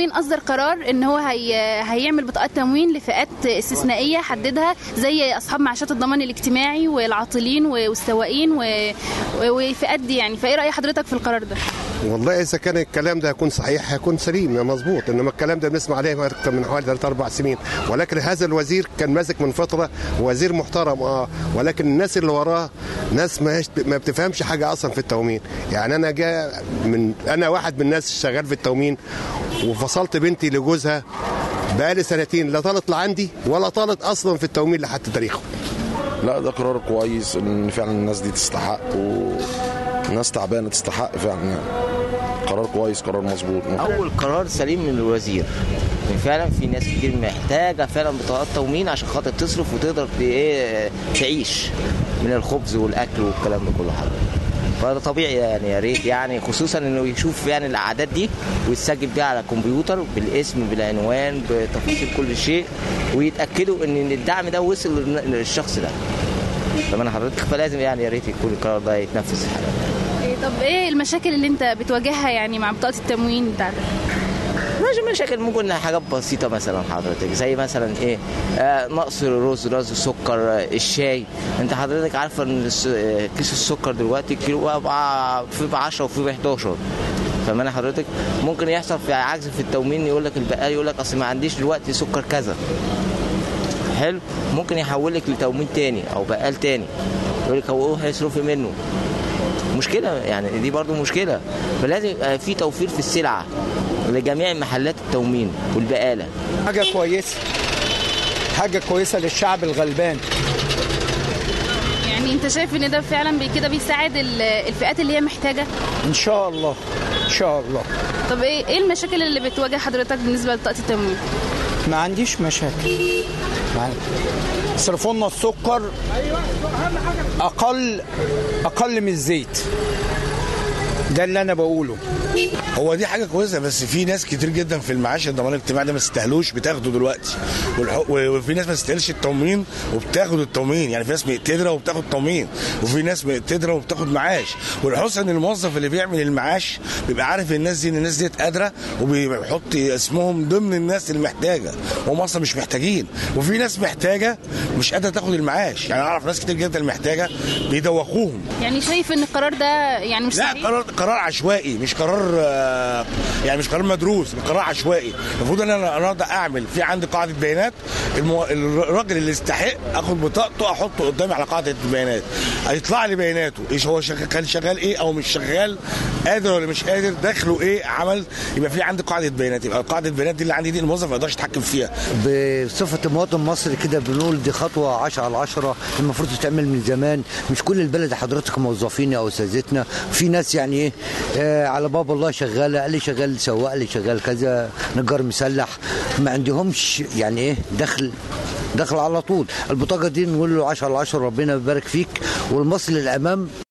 التموين اصدر قرار ان هو هي هيعمل بطاقات تموين لفئات استثنائيه حددها زي اصحاب معاشات الضمان الاجتماعي والعاطلين والسواقين و- وفئات دي يعني فايه راي حضرتك في القرار ده والله اذا كان الكلام ده هيكون صحيح هيكون سليم مظبوط انما الكلام ده بنسمع عليه اكثر من حوالي ثلاث اربع سنين ولكن هذا الوزير كان ماسك من فتره وزير محترم اه ولكن الناس اللي وراه ناس ما, ما بتفهمش حاجه اصلا في التومين يعني انا جاء من انا واحد من الناس شغال في التومين وفصلت بنتي لجوزها بقالي سنتين لا طالت لعندي ولا طالت اصلا في التومين لحد تاريخه لا ده قرار كويس ان فعلا الناس دي تستحق وناس تعبانه تستحق فعلا يعني قرار كويس قرار مظبوط اول قرار سليم من الوزير إن فعلا في ناس كتير محتاجه فعلا بطاقات تموين عشان خاطر تصرف وتقدر ت- ايه تعيش من الخبز والاكل والكلام ده كله حضرتك فده طبيعي يعني يا ريت يعني خصوصا انه يشوف يعني الاعداد دي ويسجل بيها على الكمبيوتر بالاسم بالعنوان بتفاصيل كل شيء ويتاكدوا ان الدعم ده وصل للن- للشخص ده فمن حضرتك فلازم يعني يا ريت يكون القرار ده يتنفذ حالا إيه طب ايه المشاكل اللي انت بتواجهها يعني مع بطاقه التموين بتاعتك ماشي مشاكل ممكن حاجات بسيطة مثلا حضرتك زي مثلا ايه آه نقص الرز نقص السكر آه الشاي انت حضرتك عارفة ان الس- آه، كيس السكر دلوقتي كيلو بقى في ب 10 وفي ب 11 فمعنى حضرتك ممكن يحصل في عجز في التومين يقول لك البقال يقول لك اصل ما عنديش دلوقتي سكر كذا حلو ممكن يحولك لتومين تاني او بقال تاني يقول لك هو ايه هيصرفي منه مشكلة يعني دي برضو مشكلة فلازم يبقى في توفير في السلعة لجميع محلات التومين والبقالة حاجة كويسة حاجة كويسة للشعب الغلبان يعني انت شايف ان ده فعلا بي- كده بيساعد ال- الفئات اللي هي محتاجه إن شاء الله إن شاء الله طب ايه ايه المشاكل اللي بتواجه حضرتك بالنسبه لبطاقه التموين ما عنديش مشاكل ما- صرفوا لنا السكر أقل أقل من الزيت ده اللي أنا بقوله هو دي حاجه كويسه بس في ناس كتير جدا في المعاش الضمان الاجتماعي ده ما تستاهلوش بتاخده دلوقتي والح- وفي ناس ما تستاهلش التموين وبتاخد التموين يعني في ناس مقتدره وبتاخد تموين وفي ناس مقتدره وبتاخد معاش والحسن ان الموظف اللي بيعمل المعاش بيبقى عارف الناس دي ان الناس دي قادره وبيحط اسمهم ضمن الناس اللي محتاجه وهم اصلا مش محتاجين وفي ناس محتاجه مش قادره تاخد المعاش يعني اعرف ناس كتير جدا محتاجه بيدوخوهم يعني شايف ان القرار ده يعني مش لا صحيح قرار قرار عشوائي مش قرار آه، يعني مش قرار مدروس قرار عشوائي المفروض ان انا النهارده اعمل في عندي قاعده بيانات المو... الراجل اللي يستحق اخد بطاقته احطه قدامي على قاعده البيانات هيطلع لي بياناته ايش هو شغال كان شغال ايه او مش شغال قادر ولا مش قادر دخله ايه عمل يبقى في عندي قاعده بيانات يبقى قاعده البيانات دي اللي عندي دي الموظف ما يقدرش يتحكم فيها بصفة مواطن مصري كده بنقول دي خطوة 10 على 10 المفروض تتعمل من زمان مش كل البلد حضرتك موظفين او اساتذتنا في ناس يعني ايه آه على باب الله شغالة اللي شغال سواق اللي شغال كذا نجار مسلح ما عندهمش يعني ايه دخل دخل على طول البطاقة دي نقول له 10 على 10 ربنا يبارك فيك والمصري للأمام